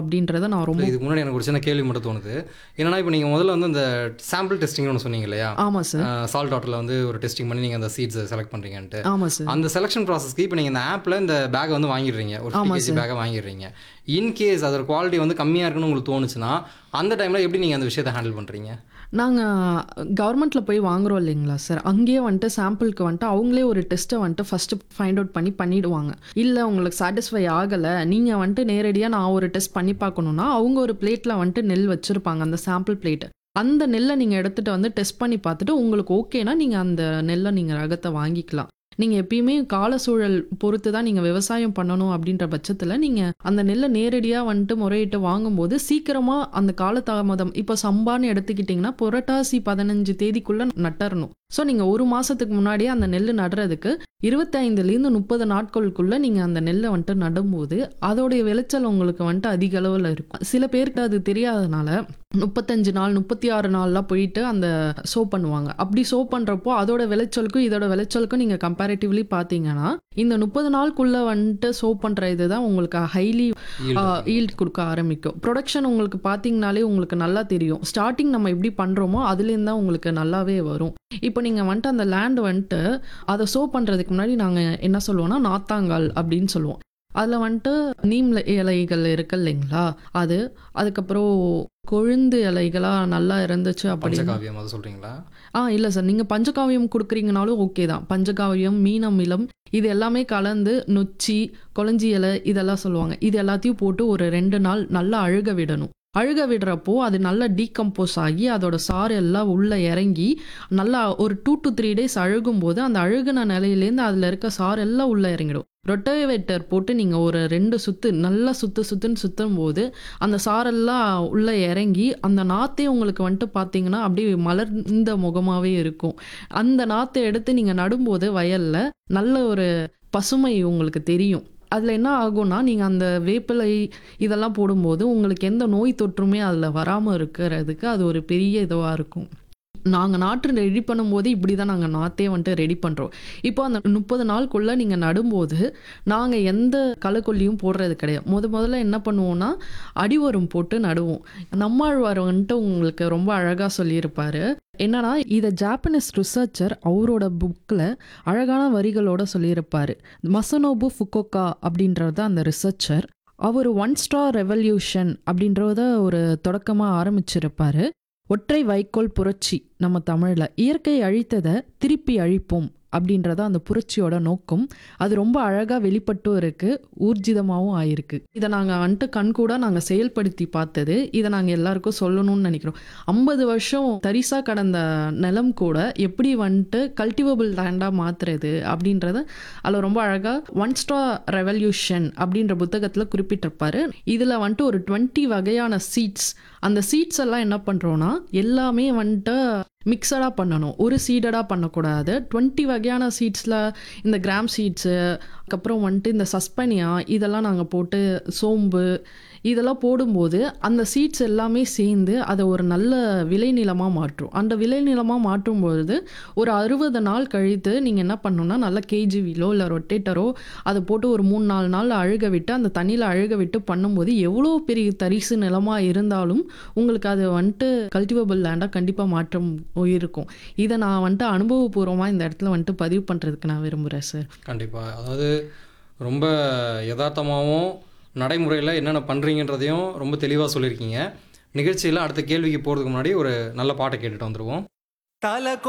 அப்படின்றத நான் ரொம்ப இதுக்கு முன்னாடி எனக்கு ஒரு சின்ன கேள்வி மட்டும் தோணுது என்னன்னா இப்போ நீங்கள் முதல்ல வந்து இந்த சாம்பிள் டெஸ்டிங்னு ஒன்று சொன்னீங்க இல்லையா ஆமாம் சார் சால்ட் வாட்டரில் வந்து ஒரு டெஸ்டிங் பண்ணி நீங்கள் அந்த சீட்ஸ் செலக்ட் பண்ணுறீங்கன்ட்டு ஆமாம் சார் அந்த செலெக்ஷன் ப்ராசஸ்க்கு இப்போ நீங்கள் இந்த ஆப்பில் இந்த பேக்கை வந்து வாங்கிடுறீங்க ஒரு ஆமா கேஜி பேக்கை வாங்கிடுறீங்க இன்கேஸ் அதோட குவாலிட்டி வந்து கம்மியாக இருக்குன்னு உங்களுக்கு தோணுச்சுன்னா அந்த டைமில் எப்படி நீங்கள் அந்த விஷயத்தை ஹேண்டில் பண்ணுறீங்க நாங்கள் கவர்மெண்ட்டில் போய் வாங்குறோம் இல்லைங்களா சார் அங்கேயே வந்துட்டு சாம்பிளுக்கு வந்துட்டு அவங்களே ஒரு டெஸ்ட்டை வந்துட்டு ஃபஸ்ட்டு ஃபைண்ட் அவுட் பண்ணி பண்ணிடுவாங்க இல்லை உங்களுக்கு சாட்டிஸ்ஃபை ஆகலை நீங்கள் வந்துட்டு நேரடியாக நான் ஒரு டெஸ்ட் பண்ணி பார்க்கணுன்னா அவங்க ஒரு பிளேட்டில் வந்துட்டு நெல் வச்சுருப்பாங்க அந்த சாம்பிள் பிளேட் அந்த நெல்லை நீங்கள் எடுத்துகிட்டு வந்து டெஸ்ட் பண்ணி பார்த்துட்டு உங்களுக்கு ஓகேனா நீங்கள் அந்த நெல்லை நீங்கள் ரகத்தை வாங்கிக்கலாம் நீங்கள் எப்பயுமே கால சூழல் பொறுத்து தான் நீங்கள் விவசாயம் பண்ணணும் அப்படின்ற பட்சத்தில் நீங்கள் அந்த நெல்லை நேரடியாக வந்துட்டு முறையிட்டு வாங்கும்போது சீக்கிரமாக அந்த காலதாமதம் இப்போ சம்பான்னு எடுத்துக்கிட்டிங்கன்னா புரட்டாசி பதினஞ்சு தேதிக்குள்ளே நட்டறணும் ஸோ நீங்கள் ஒரு மாதத்துக்கு முன்னாடியே அந்த நெல் நடுறதுக்கு இருபத்தைந்துலேருந்து முப்பது நாட்களுக்குள்ளே நீங்கள் அந்த நெல்லை வந்துட்டு நடும்போது அதோடைய விளைச்சல் உங்களுக்கு வந்துட்டு அதிக அளவில் இருக்கும் சில பேருக்கு அது தெரியாதனால முப்பத்தஞ்சு நாள் முப்பத்தி ஆறு நாள்லாம் போயிட்டு அந்த சோ பண்ணுவாங்க அப்படி சோ பண்ணுறப்போ அதோட விளைச்சலுக்கும் இதோட விளைச்சலுக்கும் நீங்கள் கம்பேரிட்டிவ்லி பார்த்தீங்கன்னா இந்த முப்பது நாளுக்குள்ளே வந்துட்டு சோ பண்ணுற இதுதான் உங்களுக்கு ஹைலி Yield ஈல்ட் கொடுக்க ஆரம்பிக்கும் ப்ரொடக்ஷன் உங்களுக்கு பார்த்தீங்கனாலே உங்களுக்கு நல்லா தெரியும் ஸ்டார்டிங் நம்ம எப்படி பண்ணுறோமோ அதுலேருந்து தான் உங்களுக்கு நல்லாவே வரும் இப்போ நீங்கள் வந்துட்டு அந்த லேண்ட் வந்துட்டு அதை சோ பண்ணுறதுக்கு முன்னாடி நாங்கள் என்ன சொல்லுவோம்னா நாத்தாங்கால் அப்படின்னு சொல்லுவோம் அதில் வந்துட்டு நீம் இலைகள் இருக்கு இல்லைங்களா அது அதுக்கப்புறம் கொழுந்து இலைகளாக நல்லா இருந்துச்சு அப்படின்னு பஞ்சகாவியம் அதை சொல்கிறீங்களா ஆ இல்லை சார் நீங்கள் பஞ்சகாவியம் கொடுக்குறீங்கனாலும் ஓகே தான் பஞ்சகாவியம் மீனமிலம் இது எல்லாமே கலந்து நொச்சி கொளஞ்சி இலை இதெல்லாம் சொல்லுவாங்க இது எல்லாத்தையும் போட்டு ஒரு ரெண்டு நாள் நல்லா அழுக விடணும் அழுக விடுறப்போ அது நல்லா டீகம்போஸ் ஆகி அதோட சாறு எல்லாம் உள்ளே இறங்கி நல்லா ஒரு டூ டு த்ரீ டேஸ் அழுகும் போது அந்த அழுகுன நிலையிலேருந்து அதில் இருக்க சாறு எல்லாம் உள்ளே இறங்கிடும் ரொட்டவேட்டர் போட்டு நீங்கள் ஒரு ரெண்டு சுத்து நல்லா சுத்து சுத்துன்னு சுத்தும் போது அந்த சாரெல்லாம் உள்ளே இறங்கி அந்த நாத்தே உங்களுக்கு வந்துட்டு பார்த்தீங்கன்னா அப்படியே மலர்ந்த முகமாகவே இருக்கும் அந்த நாத்தை எடுத்து நீங்கள் நடும்போது வயலில் நல்ல ஒரு பசுமை உங்களுக்கு தெரியும் அதில் என்ன ஆகும்னா நீங்கள் அந்த வேப்பிலை இதெல்லாம் போடும்போது உங்களுக்கு எந்த நோய் தொற்றுமே அதில் வராமல் இருக்கிறதுக்கு அது ஒரு பெரிய இதுவாக இருக்கும் நாங்கள் நாற்று ரெடி பண்ணும்போது இப்படி தான் நாங்கள் நாற்றே வந்துட்டு ரெடி பண்ணுறோம் இப்போ அந்த முப்பது நாளுக்குள்ளே நீங்கள் நடும்போது நாங்கள் எந்த களைக்கொல்லியும் போடுறது கிடையாது முத முதல்ல என்ன பண்ணுவோம்னா அடி உரம் போட்டு நடுவோம் நம்மாழ்வார் வந்துட்டு உங்களுக்கு ரொம்ப அழகாக சொல்லியிருப்பாரு என்னன்னா இதை ஜாப்பனீஸ் ரிசர்ச்சர் அவரோட புக்கில் அழகான வரிகளோட சொல்லியிருப்பாரு மசனோபு ஃபுக்கோக்கா அப்படின்றது அந்த ரிசர்ச்சர் அவர் ஒன் ஸ்டார் ரெவல்யூஷன் அப்படின்றத ஒரு தொடக்கமாக ஆரம்பிச்சிருப்பாரு ஒற்றை வைக்கோல் புரட்சி நம்ம தமிழில் இயற்கை அழித்ததை திருப்பி அழிப்போம் அப்படின்றத அந்த புரட்சியோட நோக்கம் அது ரொம்ப அழகாக வெளிப்பட்டும் இருக்கு ஊர்ஜிதமாகவும் ஆயிருக்கு இதை நாங்கள் வந்துட்டு கண்கூட நாங்கள் செயல்படுத்தி பார்த்தது இதை நாங்கள் எல்லாருக்கும் சொல்லணும்னு நினைக்கிறோம் ஐம்பது வருஷம் தரிசா கடந்த நிலம் கூட எப்படி வந்துட்டு கல்டிவபிள் லேண்டாக மாற்றுறது அப்படின்றத அதில் ரொம்ப அழகாக ஒன் ஸ்டா ரெவல்யூஷன் அப்படின்ற புத்தகத்தில் குறிப்பிட்டிருப்பாரு இதில் வந்துட்டு ஒரு டுவெண்ட்டி வகையான சீட்ஸ் அந்த சீட்ஸ் எல்லாம் என்ன பண்ணுறோன்னா எல்லாமே வந்துட்டு மிக்சடாக பண்ணணும் ஒரு சீடடாக பண்ணக்கூடாது டுவெண்ட்டி வகையான சீட்ஸில் இந்த கிராம் சீட்ஸு அதுக்கப்புறம் வந்துட்டு இந்த சஸ்பனியா இதெல்லாம் நாங்கள் போட்டு சோம்பு இதெல்லாம் போடும்போது அந்த சீட்ஸ் எல்லாமே சேர்ந்து அதை ஒரு நல்ல விளைநிலமாக மாற்றும் அந்த விளைநிலமாக மாற்றும் பொழுது ஒரு அறுபது நாள் கழித்து நீங்கள் என்ன பண்ணணும்னா நல்ல கேஜிவிலோ இல்லை ரொட்டேட்டரோ அதை போட்டு ஒரு மூணு நாலு நாள் அழுக விட்டு அந்த தண்ணியில் அழுக விட்டு பண்ணும்போது எவ்வளோ பெரிய தரிசு நிலமாக இருந்தாலும் உங்களுக்கு அது வந்துட்டு கல்டிவபிள் லேண்டாக கண்டிப்பாக மாற்றம் இருக்கும் இதை நான் வந்துட்டு அனுபவபூர்வமாக இந்த இடத்துல வந்துட்டு பதிவு பண்ணுறதுக்கு நான் விரும்புகிறேன் சார் கண்டிப்பாக அதாவது ரொம்ப யதார்த்தமாகவும் நடைமுறையில் என்னென்ன பண்ணுறீங்கன்றதையும் ரொம்ப தெளிவாக சொல்லியிருக்கீங்க நிகழ்ச்சியில் அடுத்த கேள்விக்கு போகிறதுக்கு முன்னாடி ஒரு நல்ல பாட்டை கேட்டுட்டு வந்துடுவோம் தல